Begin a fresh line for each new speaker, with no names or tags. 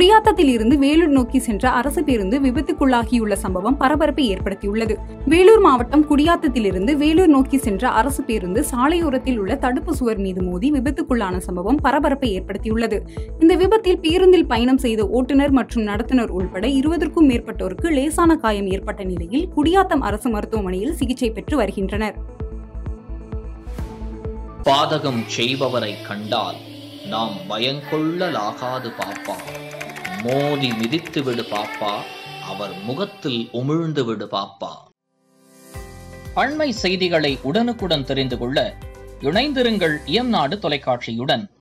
குடியாத்தத்தில் இருந்து வேலூர் நோக்கி சென்ற அரசு பேருந்து விபத்துக்குள்ளாகியுள்ள சம்பவம் பரபரப்பை ஏற்படுத்தியுள்ளது வேலூர் மாவட்டம் குடியாத்தத்திலிருந்து வேலூர் நோக்கி சென்ற அரசு பேருந்து சாலையோரத்தில் உள்ள தடுப்பு சுவர் மீது மோதி விபத்துக்குள்ளான சம்பவம் பரபரப்பை ஏற்படுத்தியுள்ளது இந்த விபத்தில் பேருந்தில் பயணம் செய்த ஓட்டுநர் மற்றும் நடத்துனர் உள்பட இருபதற்கும் மேற்பட்டோருக்கு லேசான காயம் ஏற்பட்ட நிலையில் குடியாத்தம் அரசு மருத்துவமனையில் சிகிச்சை பெற்று வருகின்றனர்
பாதகம் செய்பவரை கண்டால் நாம் பயங்கொள்ளலாகாது பாப்பா மோதி மிதித்து விடு பாப்பா அவர் முகத்தில் உமிழ்ந்து விடு பாப்பா அண்மை செய்திகளை உடனுக்குடன் தெரிந்து கொள்ள இணைந்திருங்கள் இயம்நாடு தொலைக்காட்சியுடன்